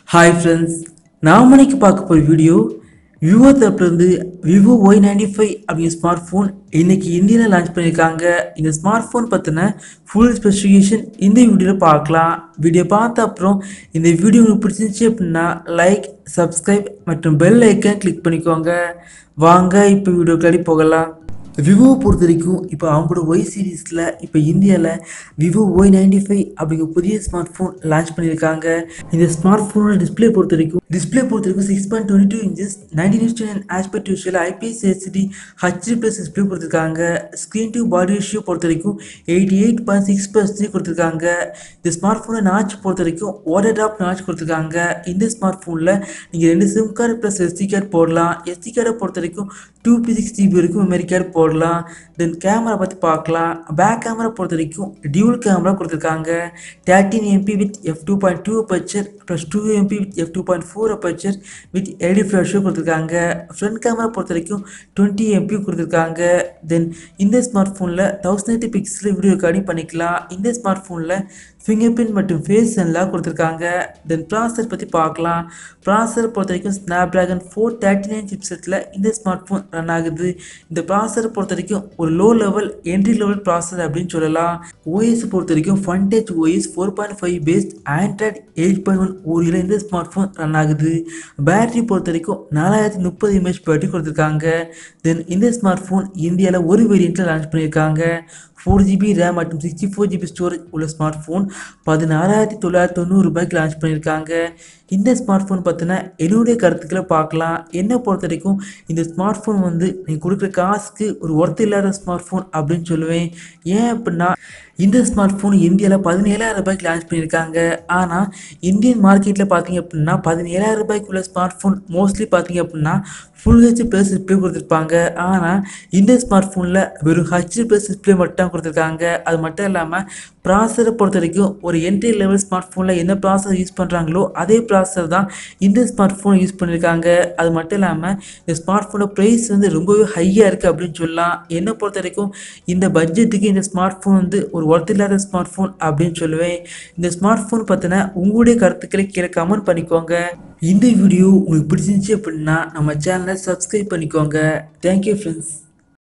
hi friends நாம் இன்னைக்கு பார்க்க போகிற வீடியோ விவோ தரப்புலேருந்து விவோ ஒய் நைன்டி ஃபைவ் அப்படிங்கிற ஸ்மார்ட் ஃபோன் இன்னைக்கு இந்தியாவில் லான்ச் பண்ணியிருக்காங்க இந்த ஸ்மார்ட் ஃபோன் பற்றின ஃபுல் ஸ்பெசிஃபிகேஷன் இந்த வீடியோவில் பார்க்கலாம் வீடியோ பார்த்த அப்புறம் இந்த வீடியோ உங்களுக்கு பிடிச்சிருந்துச்சு அப்படின்னா லைக் சப்ஸ்கிரைப் மற்றும் பெல் ஐக்கன் கிளிக் பண்ணிக்கோங்க வாங்க இப்போ வீடியோக்கு போகலாம் விவோ பொறுத்த வரைக்கும் இப்போ அவங்களோட ஒய் சீரீஸில் இப்போ இந்தியாவில் விவோ ஒய் நைன்டி ஃபைவ் அப்படிங்கிற புதிய ஸ்மார்ட் ஃபோன் லான்ச் பண்ணியிருக்காங்க இந்த ஸ்மார்ட் ஃபோனோட டிஸ்பிளே பொறுத்த வரைக்கும் டிஸ்பிளே பொறுத்த வரைக்கும் six point twenty two inches nineteen inch and aspect விஷயம் IPS HD HD plus display கொடுத்துருக்காங்க ஸ்க்ரீன் டு பாடி ரேஷியோ பொறுத்த வரைக்கும் eighty eight point six percentage கொடுத்துருக்காங்க இந்த ஸ்மார்ட் ஃபோனை நாச் பொறுத்த வரைக்கும் வாட்டர் ட்ராப் நாச் கொடுத்துருக்காங்க இந்த ஸ்மார்ட் ஃபோனில் நீங்கள் ரெண்டு SIM card plus SD card போடலாம் எஸ்டி கார்டை பொறுத்த வரைக்கும் டூ பி சிக்ஸ் ஜிபி வரைக்கும் மெமரி கார்டு போடலாம் தென் கேமரா பற்றி பார்க்கலாம் பேக் கேமரா பொறுத்த வரைக்கும் டியூல் கேமரா கொடுத்துருக்காங்க thirteen MP with F two point two aperture plus two MP with F two point four aperture with LED ஃப்ளாஷோ கொடுத்துருக்காங்க ஃப்ரண்ட் கேமரா பொறுத்த வரைக்கும் டுவெண்ட்டி எம்பி கொடுத்துருக்காங்க தென் இந்த ஸ்மார்ட் ஃபோனில் thousand eighty pixel video recording பண்ணிக்கலாம் இந்த ஸ்மார்ட் ஃபோனில் ஃபிங்கர் பிரிண்ட் மற்றும் ஃபேஸ் சென்லாம் கொடுத்துருக்காங்க தென் ப்ராசர் பற்றி பார்க்கலாம் ப்ராசர் பொறுத்த வரைக்கும் Snapdragon four thirty nine சிப்செட்டில் இந்த ஸ்மார்ட் ஃபோன் ரன் ஆகுது இந்த ப்ராசரை பொறுத்த வரைக்கும் ஒரு லோ லெவல் என்ட்ரி லெவல் ப்ராசர் அப்படின்னு சொல்லலாம் ஓஎஸ் பொறுத்த வரைக்கும் Funtouch OS four point five based android eight point one ஓரியில் இந்த ஸ்மார்ட் ஃபோன் ரன் ஆகுது பேட்டரி பொறுத்த வரைக்கும் நாலாயிரத்தி முப்பது எம்ஏஹெச் பேட்டரி கொடுத்துருக்காங்க தென் இந்த ஸ்மார்ட் ஃபோன் இந்தியாவில் ஒரு வேரியண்ட்டில் லான்ச் பண்ணியிருக்காங்க ஃபோர் ஜிபி ரேம் மற்றும் சிக்ஸ்டி ஃபோர் ஜிபி ஸ்டோரேஜ் உள்ள ஸ்மார்ட் ஃபோன் பதினாறாயிரத்தி தொள்ளாயிரத்தி தொண்ணூறு ரூபாய்க்கு லான்ச் பண்ணியிருக்காங்க இந்த ஸ்மார்ட் ஃபோன் பற்றின என்னுடைய கருத்துக்களை பார்க்கலாம் என்னை பொறுத்த வரைக்கும் இந்த ஸ்மார்ட் ஃபோன் வந்து நீங்கள் கொடுக்குற காசுக்கு ஒரு ஒர்த் இல்லாத ஸ்மார்ட் ஃபோன் அப்படின்னு சொல்லுவேன் ஏன் அப்படின்னா இந்த ஸ்மார்ட் ஃபோன் இந்தியாவில் பதினேழாயிரம் ரூபாய்க்கு லான்ச் பண்ணியிருக்காங்க ஆனால் இந்தியன் மார்க்கெட்டில் பார்த்தீங்க அப்படின்னா பதினேழாயிரம் ரூபாய்க்குள்ள ஸ்மார்ட் ஃபோன் மோஸ்ட்லி பார்த்தீங்க அப்படின்னா ஃபுல் ஹெச் ப்ளஸ் டிஸ்பிளே கொடுத்துருப்பாங்க ஆனால் இந்த ஸ்மார்ட் ஃபோனில் வெறும் ஹெச் ப்ளஸ் டிஸ்பிளே மட்டும் கொடுத்துருக்காங்க அது மட்டும் இல்லாமல் ப்ராசரை பொறுத்த வரைக்கும் ஒரு என்ட்ரி லெவல் ஸ்மார்ட் ஃபோனில் என்ன ப்ராசர் யூஸ் பண்ணுறாங்களோ அதே ப்ராசர் தான் இந்த ஸ்மார்ட் ஃபோன் யூஸ் பண்ணியிருக்காங்க அது மட்டும் இல்லாமல் இந்த ஸ்மார்ட் ஃபோனோட ப்ரைஸ் வந்து ரொம்பவே ஹையாக இருக்குது அப்படின்னு சொல்லலாம் என்னை பொறுத்த வரைக்கும் இந்த பட்ஜெட்டுக்கு இந்த ஸ்மார்ட் ஃபோன் வந்து ஒரு ஒர்த் இல்லாத ஸ்மார்ட் ஃபோன் அப்படின்னு சொல்லுவேன் இந்த ஸ்மார்ட் ஃபோன் பற்றின உங்களுடைய கருத்துக்களை கீழே கமெண்ட் பண்ணிக்கோங்க இந்த வீடியோ உங்களுக்கு பிடிச்சிருந்துச்சு அப்படின்னா நம்ம சேனலை சப்ஸ்கிரைப் பண்ணிக்கோங்க தேங்க்யூ ஃப்ரெண்ட்ஸ்